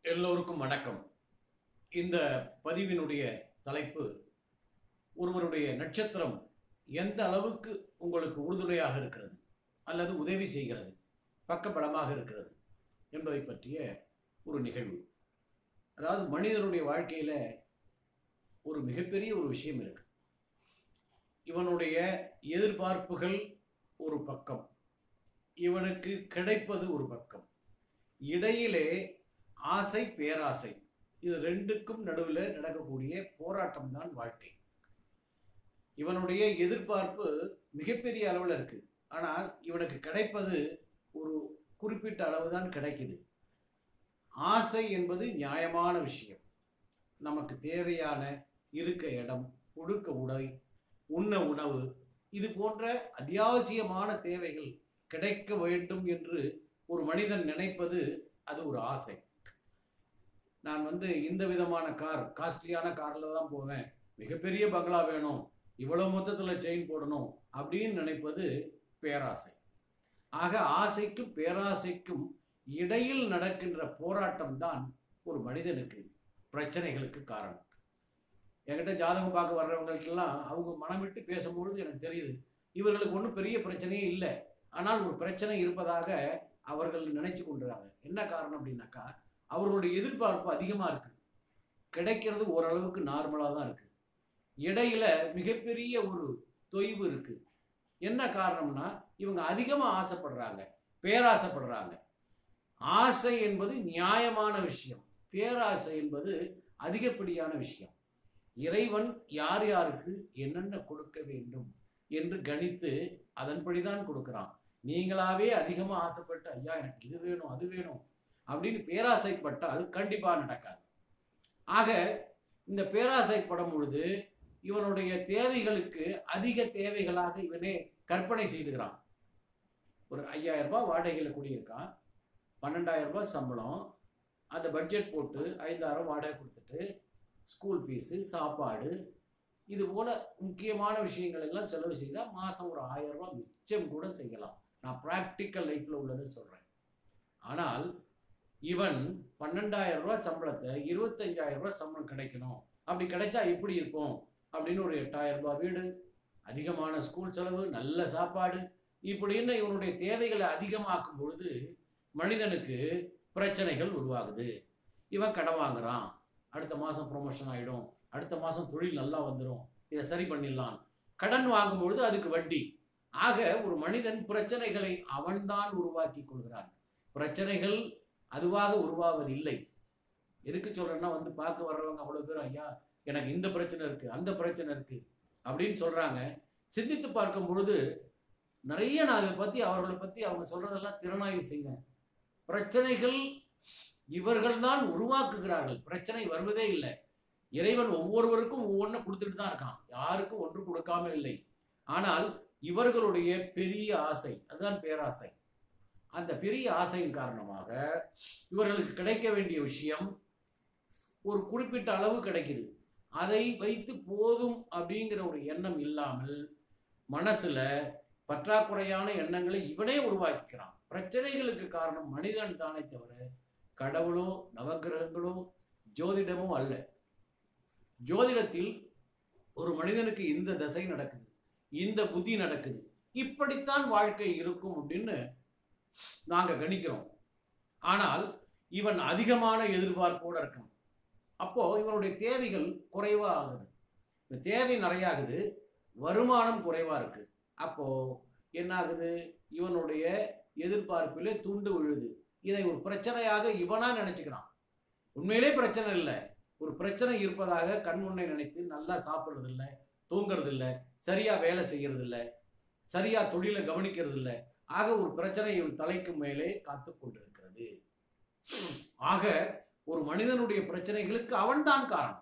எல்லோருக்கும் வணக்கம் இந்த பதிவினுடைய தலைப்பு ஒருவருடைய நட்சத்திரம் எந்த அளவுக்கு உங்களுக்கு உறுதுணையாக இருக்கிறது அல்லது உதவி செய்கிறது பக்கபலமாக இருக்கிறது என்பதை பற்றிய ஒரு நிகழ்வு அதாவது மனிதனுடைய வாழ்க்கையில் ஒரு மிகப்பெரிய ஒரு விஷயம் இருக்கு இவனுடைய எதிர்பார்ப்புகள் ஒரு பக்கம் இவனுக்கு கிடைப்பது ஒரு பக்கம் இடையிலே ஆசை பேராசை இது ரெண்டுக்கும் நடுவில் நடக்கக்கூடிய போராட்டம் தான் வாழ்க்கை இவனுடைய எதிர்பார்ப்பு மிகப்பெரிய அளவில் இருக்கு ஆனால் இவனுக்கு கிடைப்பது ஒரு குறிப்பிட்ட அளவு தான் கிடைக்குது ஆசை என்பது நியாயமான விஷயம் நமக்கு தேவையான இருக்க இடம் உடுக்க உடை உண்ண உணவு இது போன்ற அத்தியாவசியமான தேவைகள் கிடைக்க வேண்டும் என்று ஒரு மனிதன் நினைப்பது அது ஒரு ஆசை நான் வந்து இந்த விதமான கார் காஸ்ட்லியான காரில் தான் போவேன் மிகப்பெரிய பங்களா வேணும் இவ்வளோ மொத்தத்தில் செயின் போடணும் அப்படின்னு நினைப்பது பேராசை ஆக ஆசைக்கும் பேராசைக்கும் இடையில் நடக்கின்ற போராட்டம் தான் ஒரு மனிதனுக்கு பிரச்சனைகளுக்கு காரணம் என்கிட்ட ஜாதகம் பார்க்க வர்றவங்களுக்கெல்லாம் அவங்க மனம் விட்டு பேசும்பொழுது எனக்கு தெரியுது இவர்களுக்கு ஒன்றும் பெரிய பிரச்சனையே இல்லை ஆனால் ஒரு பிரச்சனை இருப்பதாக அவர்கள் நினைச்சு கொண்டுறாங்க என்ன காரணம் அப்படின்னாக்கா அவர்களுடைய எதிர்பார்ப்பு அதிகமாக இருக்கு கிடைக்கிறது ஓரளவுக்கு நார்மலாக தான் இருக்கு இடையில மிகப்பெரிய ஒரு தொய்வு இருக்கு என்ன காரணம்னா இவங்க அதிகமாக ஆசைப்படுறாங்க பேராசைப்படுறாங்க ஆசை என்பது நியாயமான விஷயம் பேராசை என்பது அதிகப்படியான விஷயம் இறைவன் யார் யாருக்கு என்னென்ன கொடுக்க வேண்டும் என்று கணித்து அதன்படிதான் கொடுக்குறான் நீங்களாவே அதிகமாக ஆசைப்பட்டு ஐயா எனக்கு இது வேணும் அது வேணும் அப்படின்னு பேராசைப்பட்டால் கண்டிப்பாக நடக்காது ஆக இந்த பேராசைப்படும் பொழுது இவனுடைய தேவைகளுக்கு அதிக தேவைகளாக இவனே கற்பனை செய்துகிறான் ஒரு ஐயாயிரம் ரூபாய் வாடகையில் குடியிருக்கான் பன்னெண்டாயிரம் ரூபாய் சம்பளம் அந்த பட்ஜெட் போட்டு ஐந்தாயிரம் வாடகை கொடுத்துட்டு ஸ்கூல் ஃபீஸு சாப்பாடு இது போல முக்கியமான விஷயங்கள் எல்லாம் செலவு செய்தால் மாதம் ஒரு ஆயிரம் ரூபாய் மிச்சம் கூட செய்யலாம் நான் ப்ராக்டிக்கல் லைஃப்பில் உள்ளதை சொல்கிறேன் ஆனால் இவன் பன்னெண்டாயிரம் ரூபாய் சம்பளத்தை இருபத்தஞ்சாயிரம் ரூபாய் சம்பளம் கிடைக்கணும் அப்படி கிடைச்சா எப்படி இருக்கும் அப்படின்னு ஒரு எட்டாயிரம் ரூபாய் வீடு அதிகமான ஸ்கூல் செலவு நல்ல சாப்பாடு இப்படின்னு இவனுடைய தேவைகளை அதிகமாக்கும் பொழுது மனிதனுக்கு பிரச்சனைகள் உருவாகுது இவன் கடன் வாங்குறான் அடுத்த மாதம் ப்ரொமோஷன் ஆகிடும் அடுத்த மாதம் தொழில் நல்லா வந்துடும் இதை சரி பண்ணிடலாம் கடன் வாங்கும் பொழுது அதுக்கு வட்டி ஆக ஒரு மனிதன் பிரச்சனைகளை அவன்தான் உருவாக்கி கொள்கிறான் பிரச்சனைகள் அதுவாக உருவாவதில்லை எதுக்கு சொல்றேன்னா வந்து பார்க்க வர்றவங்க அவ்வளோ பேர் ஐயா எனக்கு இந்த பிரச்சனை இருக்கு அந்த பிரச்சனை இருக்கு அப்படின்னு சொல்றாங்க சிந்தித்து பார்க்கும் பொழுது நிறைய நான் அதை பத்தி அவர்களை பத்தி அவங்க சொல்றதெல்லாம் திறனாய்வு செய்வேன் பிரச்சனைகள் இவர்கள் தான் உருவாக்குகிறார்கள் பிரச்சனை வருவதே இல்லை இறைவன் ஒவ்வொருவருக்கும் ஒவ்வொன்றை கொடுத்துட்டு தான் இருக்கான் யாருக்கும் ஒன்று கொடுக்காம இல்லை ஆனால் இவர்களுடைய பெரிய ஆசை அதுதான் பேராசை அந்த பெரிய ஆசையின் காரணமாக இவர்களுக்கு கிடைக்க வேண்டிய விஷயம் ஒரு குறிப்பிட்ட அளவு கிடைக்குது அதை வைத்து போதும் அப்படிங்கிற ஒரு எண்ணம் இல்லாமல் மனசுல பற்றாக்குறையான எண்ணங்களை இவனே உருவாக்கிக்கிறான் பிரச்சனைகளுக்கு காரணம் மனிதன் தானே தவிர கடவுளோ நவகிரகங்களோ ஜோதிடமோ அல்ல ஜோதிடத்தில் ஒரு மனிதனுக்கு இந்த தசை நடக்குது இந்த புத்தி நடக்குது இப்படித்தான் வாழ்க்கை இருக்கும் அப்படின்னு நாங்கள் கணிக்கிறோம் ஆனால் இவன் அதிகமான எதிர்பார்ப்போடு இருக்கான் அப்போ இவனுடைய தேவைகள் குறைவா ஆகுது இந்த தேவை நிறையாகுது வருமானம் குறைவா இருக்கு அப்போ என்ன ஆகுது இவனுடைய எதிர்பார்ப்பிலே துண்டு விழுது இதை ஒரு பிரச்சனையாக இவனா நினைச்சுக்கிறான் உண்மையிலே பிரச்சனை இல்லை ஒரு பிரச்சனை இருப்பதாக கண்முன்னே நினைத்து நல்லா சாப்பிட்றது இல்லை தூங்குறது இல்லை சரியா வேலை செய்யறது இல்லை சரியா தொழிலை கவனிக்கிறது இல்லை ஆக ஒரு பிரச்சனை இவன் தலைக்கு மேலே காத்து கொண்டிருக்கிறது ஆக ஒரு மனிதனுடைய பிரச்சனைகளுக்கு அவன்தான் காரணம்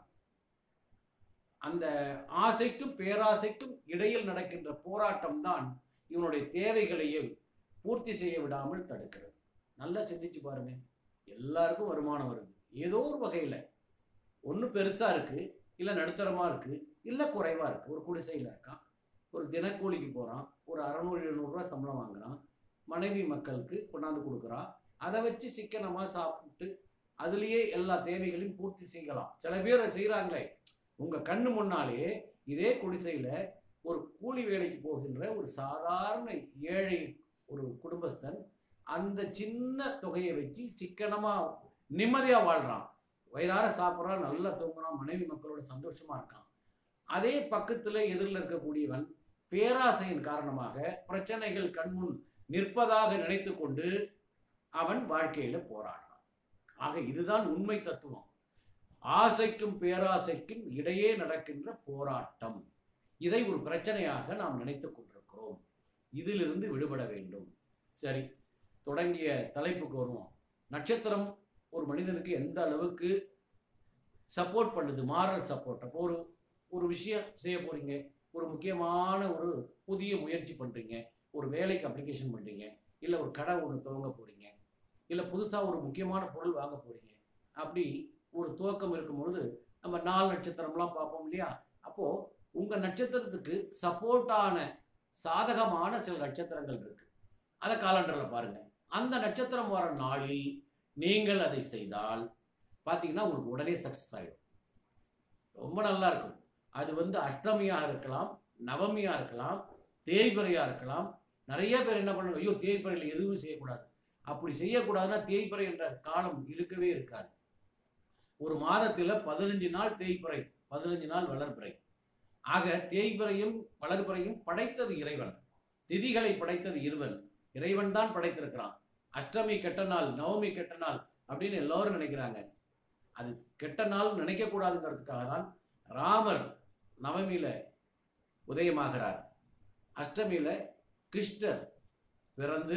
அந்த ஆசைக்கும் பேராசைக்கும் இடையில் நடக்கின்ற போராட்டம் தான் இவனுடைய தேவைகளையும் பூர்த்தி செய்ய விடாமல் தடுக்கிறது நல்லா சிந்திச்சு பாருங்க எல்லாருக்கும் வருமானம் வருது ஏதோ ஒரு வகையில் ஒன்று பெருசாக இருக்குது இல்லை நடுத்தரமாக இருக்குது இல்லை குறைவாக இருக்குது ஒரு குடிசையில் இருக்கான் ஒரு தினக்கூலிக்கு போகிறான் ஒரு அறநூறு எழுநூறுரூவா சம்பளம் வாங்குறான் மனைவி மக்களுக்கு கொண்டாந்து கொடுக்குறான் அதை வச்சு சிக்கனமாக சாப்பிட்டு அதுலேயே எல்லா தேவைகளையும் பூர்த்தி செய்யலாம் சில பேர் அதை செய்கிறாங்களே உங்கள் கண்ணு முன்னாலே இதே குடிசையில் ஒரு கூலி வேலைக்கு போகின்ற ஒரு சாதாரண ஏழை ஒரு குடும்பஸ்தன் அந்த சின்ன தொகையை வச்சு சிக்கனமாக நிம்மதியாக வாழ்கிறான் வயிறார சாப்பிட்றான் நல்லா தூங்குறான் மனைவி மக்களோட சந்தோஷமாக இருக்கான் அதே பக்கத்தில் எதிரில் இருக்கக்கூடியவன் பேராசையின் காரணமாக பிரச்சனைகள் கண்முன் நிற்பதாக நினைத்து கொண்டு அவன் வாழ்க்கையில் போராடுறான் ஆக இதுதான் உண்மை தத்துவம் ஆசைக்கும் பேராசைக்கும் இடையே நடக்கின்ற போராட்டம் இதை ஒரு பிரச்சனையாக நாம் நினைத்து கொண்டிருக்கிறோம் இதிலிருந்து விடுபட வேண்டும் சரி தொடங்கிய தலைப்புக்கு வருவோம் நட்சத்திரம் ஒரு மனிதனுக்கு எந்த அளவுக்கு சப்போர்ட் பண்ணுது மாரல் சப்போர்ட் அப்போ ஒரு ஒரு விஷயம் செய்ய போறீங்க ஒரு முக்கியமான ஒரு புதிய முயற்சி பண்ணுறீங்க ஒரு வேலைக்கு அப்ளிகேஷன் பண்ணுறீங்க இல்லை ஒரு கடை ஒன்று துவங்க போகிறீங்க இல்லை புதுசாக ஒரு முக்கியமான பொருள் வாங்க போகிறீங்க அப்படி ஒரு துவக்கம் இருக்கும் பொழுது நம்ம நாலு நட்சத்திரம்லாம் பார்ப்போம் இல்லையா அப்போது உங்கள் நட்சத்திரத்துக்கு சப்போர்ட்டான சாதகமான சில நட்சத்திரங்கள் இருக்கு அதை காலண்டரில் பாருங்கள் அந்த நட்சத்திரம் வர நாளில் நீங்கள் அதை செய்தால் பார்த்தீங்கன்னா உங்களுக்கு உடனே சக்ஸஸ் ஆகிடும் ரொம்ப நல்லா இருக்கும் அது வந்து அஷ்டமியாக இருக்கலாம் நவமியாக இருக்கலாம் தேய்பிறையாக இருக்கலாம் நிறைய பேர் என்ன பண்ணுவாங்க ஐயோ தேய்பிறையில் எதுவும் செய்யக்கூடாது அப்படி செய்யக்கூடாதுன்னா தேய்பிறை என்ற காலம் இருக்கவே இருக்காது ஒரு மாதத்தில் பதினஞ்சு நாள் தேய்பிறை பதினஞ்சு நாள் வளர்பிறை ஆக தேய்பிறையும் வளர்பிறையும் படைத்தது இறைவன் திதிகளை படைத்தது இருவன் இறைவன் தான் படைத்திருக்கிறான் அஷ்டமி கெட்ட நாள் நவமி கெட்ட நாள் அப்படின்னு எல்லோரும் நினைக்கிறாங்க அது கெட்ட நாள் நினைக்கக்கூடாதுங்கிறதுக்காக தான் ராமர் நவமியில உதயமாகிறார் அஷ்டமியில கிருஷ்ணர் பிறந்து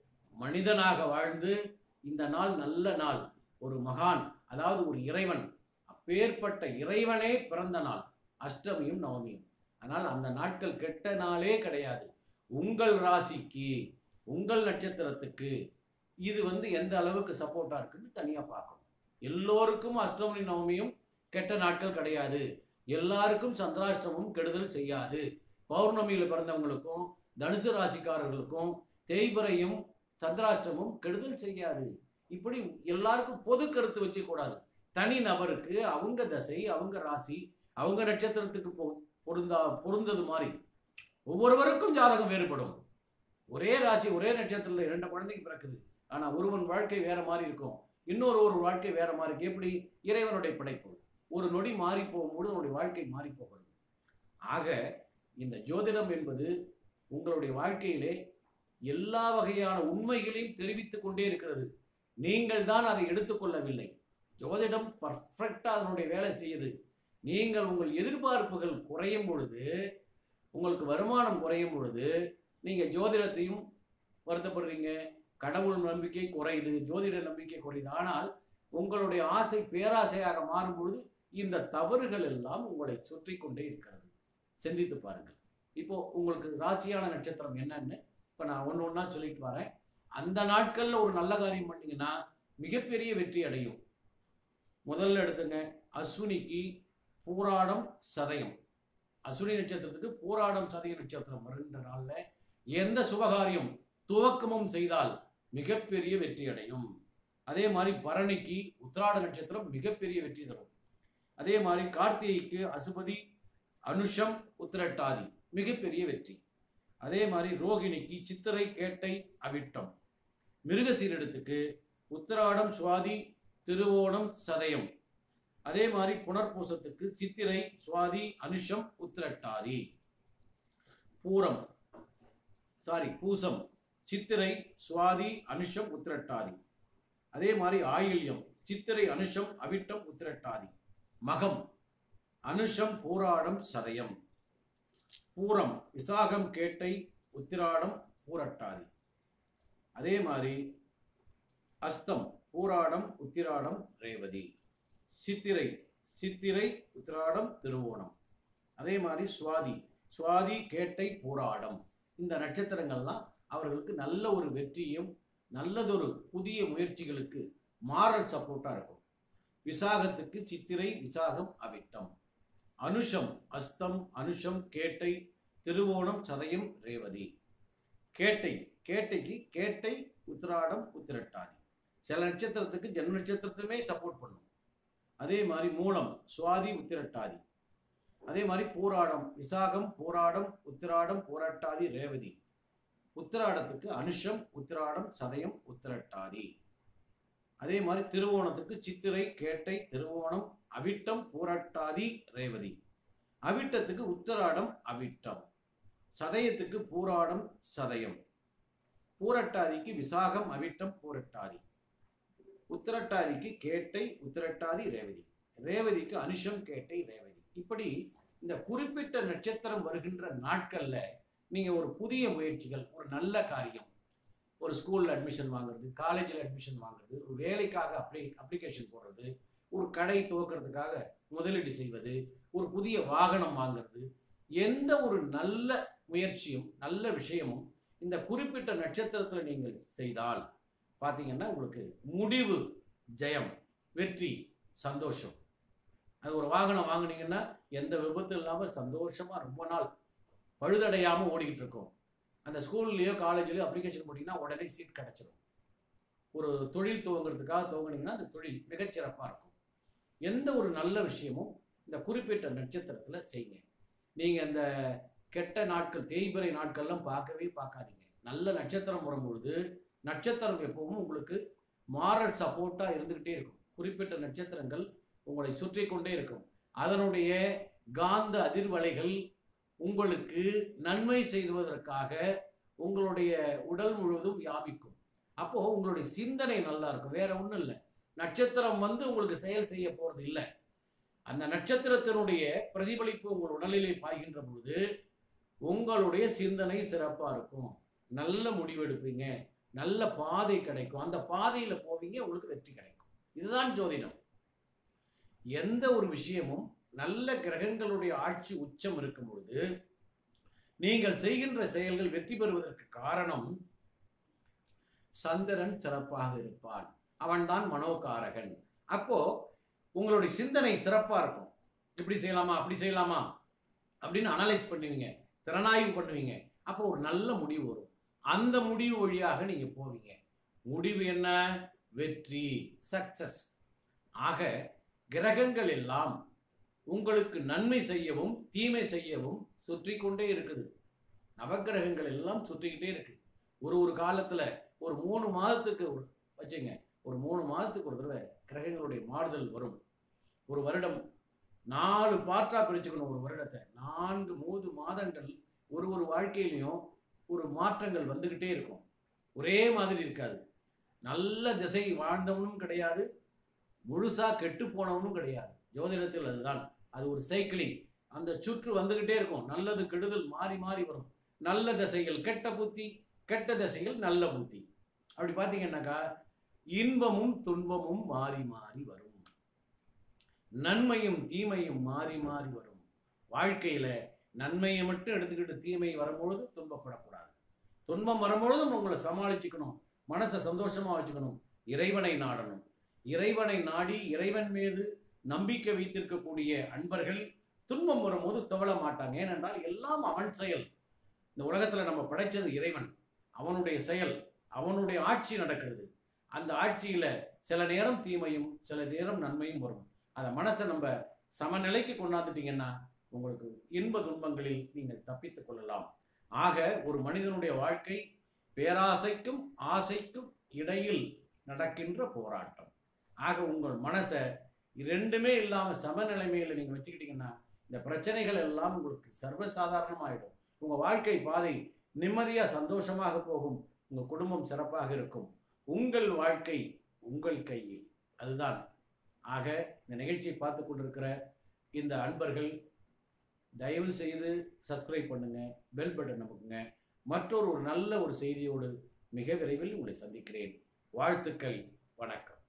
மனிதனாக வாழ்ந்து இந்த நாள் நல்ல நாள் ஒரு மகான் அதாவது ஒரு இறைவன் அப்பேற்பட்ட இறைவனே பிறந்த நாள் அஷ்டமியும் நவமியும் அதனால் அந்த நாட்கள் கெட்ட நாளே கிடையாது உங்கள் ராசிக்கு உங்கள் நட்சத்திரத்துக்கு இது வந்து எந்த அளவுக்கு சப்போர்ட்டாக இருக்குன்னு தனியாக பார்க்கணும் எல்லோருக்கும் அஷ்டமி நவமியும் கெட்ட நாட்கள் கிடையாது எல்லாருக்கும் சந்திராஷ்டமும் கெடுதல் செய்யாது பௌர்ணமியில் பிறந்தவங்களுக்கும் தனுசு ராசிக்காரர்களுக்கும் தேய்பிறையும் சந்திராஷ்டமும் கெடுதல் செய்யாது இப்படி எல்லாருக்கும் பொது கருத்து வச்சுக்கூடாது தனி நபருக்கு அவங்க தசை அவங்க ராசி அவங்க நட்சத்திரத்துக்கு பொ- பொருந்தா பொருந்தது மாதிரி ஒவ்வொருவருக்கும் ஜாதகம் வேறுபடும் ஒரே ராசி ஒரே நட்சத்திரத்தில் இரண்டு குழந்தைக்கு பிறக்குது ஆனால் ஒருவன் வாழ்க்கை வேற மாதிரி இருக்கும் இன்னொரு ஒரு வாழ்க்கை வேற மாதிரி இருக்கு எப்படி இறைவனுடைய படைப்பு ஒரு நொடி மாறி போகும்போது அவனுடைய வாழ்க்கை மாறி போகிறது ஆக இந்த ஜோதிடம் என்பது உங்களுடைய வாழ்க்கையிலே எல்லா வகையான உண்மைகளையும் தெரிவித்துக் கொண்டே இருக்கிறது நீங்கள் தான் அதை எடுத்துக்கொள்ளவில்லை ஜோதிடம் பர்ஃபெக்டாக அதனுடைய வேலை செய்யுது நீங்கள் உங்கள் எதிர்பார்ப்புகள் குறையும் பொழுது உங்களுக்கு வருமானம் குறையும் பொழுது நீங்கள் ஜோதிடத்தையும் வருத்தப்படுறீங்க கடவுள் நம்பிக்கை குறையுது ஜோதிட நம்பிக்கை குறையுது ஆனால் உங்களுடைய ஆசை பேராசையாக மாறும் பொழுது இந்த தவறுகள் எல்லாம் உங்களை சுற்றி கொண்டே இருக்கிறது சிந்தித்து பாருங்கள் இப்போ உங்களுக்கு ராசியான நட்சத்திரம் என்னன்னு இப்போ நான் ஒன்று ஒன்றா சொல்லிட்டு வரேன் அந்த நாட்களில் ஒரு நல்ல காரியம் பண்ணீங்கன்னா மிகப்பெரிய வெற்றி அடையும் முதல்ல எடுத்துங்க அஸ்வினிக்கு பூராடம் சதயம் அஸ்வினி நட்சத்திரத்துக்கு பூராடம் சதய நட்சத்திரம் வருகின்ற நாளில் எந்த சுபகாரியம் துவக்கமும் செய்தால் மிகப்பெரிய வெற்றி அடையும் அதே மாதிரி பரணிக்கு உத்திராட நட்சத்திரம் மிகப்பெரிய வெற்றி தரும் அதே மாதிரி கார்த்திகைக்கு அசுபதி அனுஷம் உத்திரட்டாதி மிகப்பெரிய வெற்றி அதே மாதிரி ரோகிணிக்கு சித்திரை கேட்டை அவிட்டம் மிருகசீரிடத்துக்கு உத்திராடம் சுவாதி திருவோணம் சதயம் அதே மாதிரி புனர்பூசத்துக்கு சித்திரை சுவாதி அனுஷம் உத்திரட்டாதி பூரம் சாரி பூசம் சித்திரை சுவாதி அனுஷம் உத்திரட்டாதி அதே மாதிரி ஆயில்யம் சித்திரை அனுஷம் அவிட்டம் உத்திரட்டாதி மகம் அனுஷம் பூராடம் சதயம் பூரம் விசாகம் கேட்டை உத்திராடம் பூரட்டாதி அதே மாதிரி அஸ்தம் பூராடம் உத்திராடம் ரேவதி சித்திரை சித்திரை உத்திராடம் திருவோணம் அதே மாதிரி சுவாதி சுவாதி கேட்டை பூராடம் இந்த நட்சத்திரங்கள்லாம் அவர்களுக்கு நல்ல ஒரு வெற்றியும் நல்லதொரு புதிய முயற்சிகளுக்கு மாரல் சப்போர்ட்டாக இருக்கும் விசாகத்துக்கு சித்திரை விசாகம் அவிட்டம் அனுஷம் அஸ்தம் அனுஷம் கேட்டை திருவோணம் சதயம் ரேவதி கேட்டை கேட்டைக்கு கேட்டை உத்திராடம் உத்திரட்டாதி சில நட்சத்திரத்துக்கு ஜென்ம நட்சத்திரத்துமே சப்போர்ட் பண்ணும் அதே மாதிரி மூலம் சுவாதி உத்திரட்டாதி அதே மாதிரி பூராடம் விசாகம் போராடம் உத்திராடம் போராட்டாதி ரேவதி உத்திராடத்துக்கு அனுஷம் உத்திராடம் சதயம் உத்திரட்டாதி அதே மாதிரி திருவோணத்துக்கு சித்திரை கேட்டை திருவோணம் அவிட்டம் பூரட்டாதி ரேவதி அவிட்டத்துக்கு உத்திராடம் அவிட்டம் சதயத்துக்கு பூராடம் சதயம் பூரட்டாதிக்கு விசாகம் அவிட்டம் பூரட்டாதி உத்திரட்டாதிக்கு கேட்டை உத்திரட்டாதி ரேவதி ரேவதிக்கு அனுஷம் கேட்டை ரேவதி இப்படி இந்த குறிப்பிட்ட நட்சத்திரம் வருகின்ற நாட்கள்ல நீங்க ஒரு புதிய முயற்சிகள் ஒரு நல்ல காரியம் ஒரு ஸ்கூல்ல அட்மிஷன் வாங்குறது காலேஜில் அட்மிஷன் வாங்குறது ஒரு வேலைக்காக அப்ளை அப்ளிகேஷன் போடுறது ஒரு கடை துவக்கிறதுக்காக முதலீடு செய்வது ஒரு புதிய வாகனம் வாங்குறது எந்த ஒரு நல்ல முயற்சியும் நல்ல விஷயமும் இந்த குறிப்பிட்ட நட்சத்திரத்தில் நீங்கள் செய்தால் பார்த்தீங்கன்னா உங்களுக்கு முடிவு ஜெயம் வெற்றி சந்தோஷம் அது ஒரு வாகனம் வாங்குனீங்கன்னா எந்த விபத்தும் இல்லாமல் சந்தோஷமாக ரொம்ப நாள் பழுதடையாமல் ஓடிக்கிட்டு இருக்கோம் அந்த ஸ்கூல்லையோ காலேஜ்லையோ அப்ளிகேஷன் போட்டிங்கன்னா உடனே சீட் கிடச்சிரும் ஒரு தொழில் துவங்குறதுக்காக துவங்குனீங்கன்னா அந்த தொழில் மிகச்சிறப்பாக இருக்கும் எந்த ஒரு நல்ல விஷயமும் இந்த குறிப்பிட்ட நட்சத்திரத்தில் செய்யுங்க நீங்கள் இந்த கெட்ட நாட்கள் தேய்பிறை நாட்கள்லாம் பார்க்கவே பார்க்காதீங்க நல்ல நட்சத்திரம் வரும்பொழுது நட்சத்திரம் எப்பவும் உங்களுக்கு மாரல் சப்போர்ட்டாக இருந்துக்கிட்டே இருக்கும் குறிப்பிட்ட நட்சத்திரங்கள் உங்களை சுற்றி கொண்டே இருக்கும் அதனுடைய காந்த அதிர்வலைகள் உங்களுக்கு நன்மை செய்வதற்காக உங்களுடைய உடல் முழுவதும் வியாபிக்கும் அப்போ உங்களுடைய சிந்தனை நல்லா இருக்கும் வேற ஒன்றும் இல்லை நட்சத்திரம் வந்து உங்களுக்கு செயல் செய்ய போறது இல்லை அந்த நட்சத்திரத்தினுடைய பிரதிபலிப்பு உங்கள் உடலிலே பாய்கின்ற பொழுது உங்களுடைய சிந்தனை சிறப்பாக இருக்கும் நல்ல முடிவெடுப்பீங்க நல்ல பாதை கிடைக்கும் அந்த பாதையில போவீங்க உங்களுக்கு வெற்றி கிடைக்கும் இதுதான் ஜோதிடம் எந்த ஒரு விஷயமும் நல்ல கிரகங்களுடைய ஆட்சி உச்சம் இருக்கும் பொழுது நீங்கள் செய்கின்ற செயல்கள் வெற்றி பெறுவதற்கு காரணம் சந்திரன் சிறப்பாக இருப்பான் அவன்தான் மனோகாரகன் அப்போ உங்களுடைய சிந்தனை சிறப்பா இருக்கும் இப்படி செய்யலாமா அப்படி செய்யலாமா அப்படின்னு அனலைஸ் பண்ணுவீங்க திறனாய்வு பண்ணுவீங்க அப்போ ஒரு நல்ல முடிவு வரும் அந்த முடிவு வழியாக நீங்க போவீங்க முடிவு என்ன வெற்றி சக்சஸ் ஆக கிரகங்கள் எல்லாம் உங்களுக்கு நன்மை செய்யவும் தீமை செய்யவும் சுற்றி கொண்டே இருக்குது நவக்கிரகங்கள் எல்லாம் சுற்றிக்கிட்டே இருக்கு ஒரு ஒரு காலத்துல ஒரு மூணு மாதத்துக்கு ஒரு வச்சுங்க ஒரு மூணு மாதத்துக்கு ஒரு தடவை கிரகங்களுடைய மாறுதல் வரும் ஒரு வருடம் நாலு பார்ட்டா பிரிச்சுக்கணும் ஒரு வருடத்தை நான்கு மூன்று மாதங்கள் ஒரு ஒரு வாழ்க்கையிலையும் ஒரு மாற்றங்கள் வந்துக்கிட்டே இருக்கும் ஒரே மாதிரி இருக்காது நல்ல திசை வாழ்ந்தவனும் கிடையாது முழுசா கெட்டு போனவனும் கிடையாது ஜோதிடத்தில் அதுதான் அது ஒரு சைக்கிளிங் அந்த சுற்று வந்துகிட்டே இருக்கும் நல்லது கெடுதல் மாறி மாறி வரும் நல்ல திசைகள் கெட்ட புத்தி கெட்ட திசைகள் நல்ல புத்தி அப்படி பார்த்தீங்கன்னாக்கா இன்பமும் துன்பமும் மாறி மாறி வரும் நன்மையும் தீமையும் மாறி மாறி வரும் வாழ்க்கையில நன்மையை மட்டும் எடுத்துக்கிட்டு தீமை வரும்பொழுது துன்பப்படக்கூடாது துன்பம் வரும்பொழுதும் உங்களை சமாளிச்சுக்கணும் மனசை சந்தோஷமா வச்சுக்கணும் இறைவனை நாடணும் இறைவனை நாடி இறைவன் மீது நம்பிக்கை வைத்திருக்கக்கூடிய அன்பர்கள் துன்பம் வரும்போது துவள மாட்டாங்க ஏனென்றால் எல்லாம் அவன் செயல் இந்த உலகத்துல நம்ம படைச்சது இறைவன் அவனுடைய செயல் அவனுடைய ஆட்சி நடக்கிறது அந்த ஆட்சியில சில நேரம் தீமையும் சில நேரம் நன்மையும் வரும் அதை மனசை நம்ம சமநிலைக்கு கொண்டாந்துட்டீங்கன்னா உங்களுக்கு இன்ப துன்பங்களில் நீங்கள் தப்பித்துக் கொள்ளலாம் ஆக ஒரு மனிதனுடைய வாழ்க்கை பேராசைக்கும் ஆசைக்கும் இடையில் நடக்கின்ற போராட்டம் ஆக உங்கள் மனசை ரெண்டுமே இல்லாமல் சமநிலைமையில் நீங்கள் வச்சுக்கிட்டீங்கன்னா இந்த பிரச்சனைகள் எல்லாம் உங்களுக்கு சர்வசாதாரணமாயிடும் உங்கள் வாழ்க்கை பாதை நிம்மதியாக சந்தோஷமாக போகும் உங்கள் குடும்பம் சிறப்பாக இருக்கும் உங்கள் வாழ்க்கை உங்கள் கையில் அதுதான் ஆக இந்த நிகழ்ச்சியை பார்த்து கொண்டிருக்கிற இந்த அன்பர்கள் தயவு செய்து சப்ஸ்கிரைப் பண்ணுங்க பெல் பட்டன் நமக்குங்க மற்றொரு ஒரு நல்ல ஒரு செய்தியோடு மிக விரைவில் உங்களை சந்திக்கிறேன் வாழ்த்துக்கள் வணக்கம்